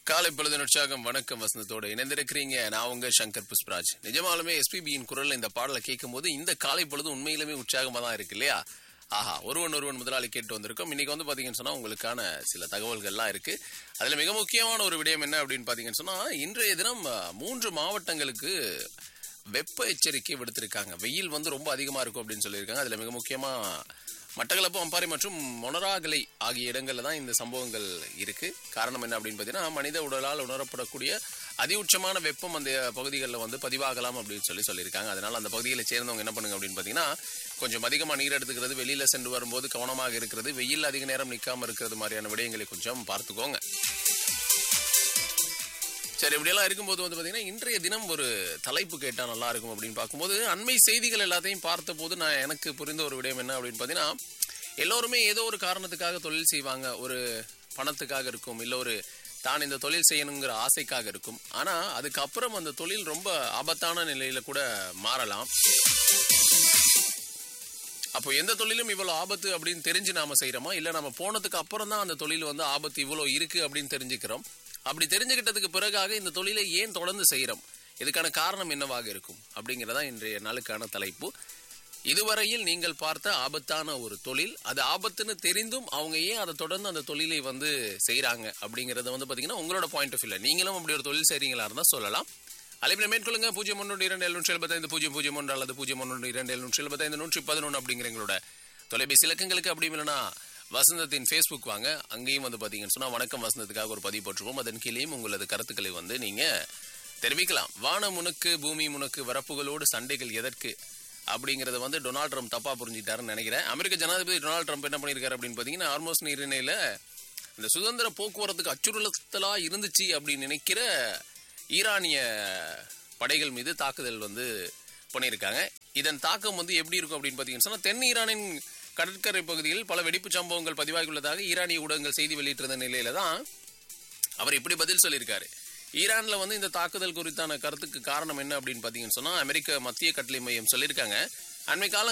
காலை பொழுது உற்சாகம் வணக்கம் வசந்தத்தோடு இணைந்திருக்கிறீங்க நான் உங்க சங்கர் புஷ்பராஜ் நிஜமாலுமே எஸ்பிபியின் குரல்ல இந்த பாடலை கேட்கும் போது இந்த காலை பொழுது உண்மையிலுமே உற்சாகமா தான் இருக்கு இல்லையா ஆஹா ஒருவன் ஒருவன் முதலாளி கேட்டு வந்திருக்கோம் இன்னைக்கு வந்து பாத்தீங்கன்னு சொன்னா உங்களுக்கான சில தகவல்கள்லாம் இருக்கு அதுல மிக முக்கியமான ஒரு விடயம் என்ன அப்படின்னு பாத்தீங்கன்னு சொன்னா இன்றைய தினம் அஹ், மூன்று மாவட்டங்களுக்கு வெப்ப எச்சரிக்கை விடுத்திருக்காங்க வெயில் வந்து ரொம்ப அதிகமா இருக்கும் அப்படின்னு சொல்லியிருக்காங்க அதுல மிக முக்கியமா மட்டக்களப்பு அம்பாறை மற்றும் மொனராகலை ஆகிய இடங்கள்ல தான் இந்த சம்பவங்கள் இருக்கு காரணம் என்ன அப்படின்னு பார்த்தீங்கன்னா மனித உடலால் உணரப்படக்கூடிய அதிஉச்சமான வெப்பம் அந்த பகுதிகளில் வந்து பதிவாகலாம் அப்படின்னு சொல்லி சொல்லியிருக்காங்க அதனால அந்த பகுதிகளை சேர்ந்தவங்க என்ன பண்ணுங்க அப்படின்னு பார்த்தீங்கன்னா கொஞ்சம் அதிகமாக நீர் எடுத்துக்கிறது வெளியில சென்று வரும்போது கவனமாக இருக்கிறது வெயில் அதிக நேரம் நிற்காம இருக்கிறது மாதிரியான விடயங்களை கொஞ்சம் பார்த்துக்கோங்க சரி இப்படியெல்லாம் இருக்கும்போது வந்து பார்த்தீங்கன்னா இன்றைய தினம் ஒரு தலைப்பு கேட்டால் நல்லா இருக்கும் அப்படின்னு பார்க்கும்போது அண்மை செய்திகள் எல்லாத்தையும் பார்த்தபோது நான் எனக்கு புரிந்த ஒரு விடயம் என்ன அப்படின்னு பார்த்தீங்கன்னா எல்லோருமே ஏதோ ஒரு காரணத்துக்காக தொழில் செய்வாங்க ஒரு பணத்துக்காக இருக்கும் இல்லை ஒரு தான் இந்த தொழில் செய்யணுங்கிற ஆசைக்காக இருக்கும் ஆனால் அதுக்கப்புறம் அந்த தொழில் ரொம்ப ஆபத்தான நிலையில கூட மாறலாம் அப்போ எந்த தொழிலும் இவ்வளவு ஆபத்து அப்படின்னு தெரிஞ்சு நாம செய்யறோமா இல்ல நம்ம போனதுக்கு அப்புறம் தான் அந்த தொழில் வந்து ஆபத்து இவ்வளவு இருக்கு அப்படின்னு தெரிஞ்சுக்கிறோம் அப்படி தெரிஞ்சுக்கிட்டதுக்கு பிறகாக இந்த தொழிலை ஏன் தொடர்ந்து செய்யறோம் இதுக்கான காரணம் என்னவாக இருக்கும் அப்படிங்கறதா இன்றைய நாளுக்கான தலைப்பு இதுவரையில் நீங்கள் பார்த்த ஆபத்தான ஒரு தொழில் அது ஆபத்துன்னு தெரிந்தும் அவங்க ஏன் அதை தொடர்ந்து அந்த தொழிலை வந்து செய்றாங்க அப்படிங்கறத வந்து பாத்தீங்கன்னா உங்களோட பாயிண்ட் ஆஃப் வியூல நீங்களும் அப்படி ஒரு தொழில் செய்றீங்களா இருந்தா சொல்லலாம் அலைப்பில் மேற்கொள்ளுங்க பூஜ்ஜியம் ஒன்று இரண்டு எழுநூற்றி எழுபத்தைந்து பூஜ்ஜியம் பூஜ்ஜியம் ஒன்று அல்லது பூஜ்ஜியம் ஒன்று இரண்டு எழுநூற்றி எழுபத்தைந்து நூற்றி பதினொன்று அப்படிங்கிற எங்களோட தொலைபேசி இலக்கங்களுக்கு அப்படி இல்லைன்னா வசந்தத்தின் ஃபேஸ்புக் வாங்க அங்கேயும் வந்து பார்த்தீங்கன்னு சொன்னால் வணக்கம் வசந்தத்துக்காக ஒரு பதிவு போட்டுருவோம் அதன் கீழேயும் உங்களது கருத்துக்களை வந்து நீங்கள் தெரிவிக்கலாம் வானம் முனுக்கு பூமி முனுக்கு வரப்புகளோடு சண்டைகள் எதற்கு அப்படிங்கறத வந்து டொனால்ட் ட்ரம்ப் தப்பா புரிஞ்சுட்டாருன்னு நினைக்கிறேன் அமெரிக்க ஜனாதிபதி டொனால்ட் ட்ரம்ப் என்ன பண்ணியிருக்காரு அப்படின்னு பார்த்தீங்கன்னா ஆர்மோஸ் நீரிணையில இந்த சுதந்திர போக்குவரத்துக்கு அச்சுறுத்தலா இருந்துச்சு அப்படின்னு நினைக்கிற ஈரானிய படைகள் மீது தாக்குதல் வந்து பண்ணியிருக்காங்க இதன் தாக்கம் வந்து எப்படி இருக்கும் அப்படின்னு பார்த்தீங்கன்னு சொன்னா தென் ஈரானின் கடற்கரை பகுதியில் பல வெடிப்பு சம்பவங்கள் பதிவாகியுள்ளதாக ஈரானிய ஊடகங்கள் செய்தி வெளியிட்டிருந்த நிலையில தான் அவர் இப்படி பதில் சொல்லியிருக்காரு ஈரான்ல வந்து இந்த தாக்குதல் குறித்தான கருத்துக்கு காரணம் என்ன அப்படின்னு பார்த்தீங்கன்னு சொன்னா அமெரிக்க மத்திய கட்டளை மையம் சொல்லியிருக்காங்க அண்மை கால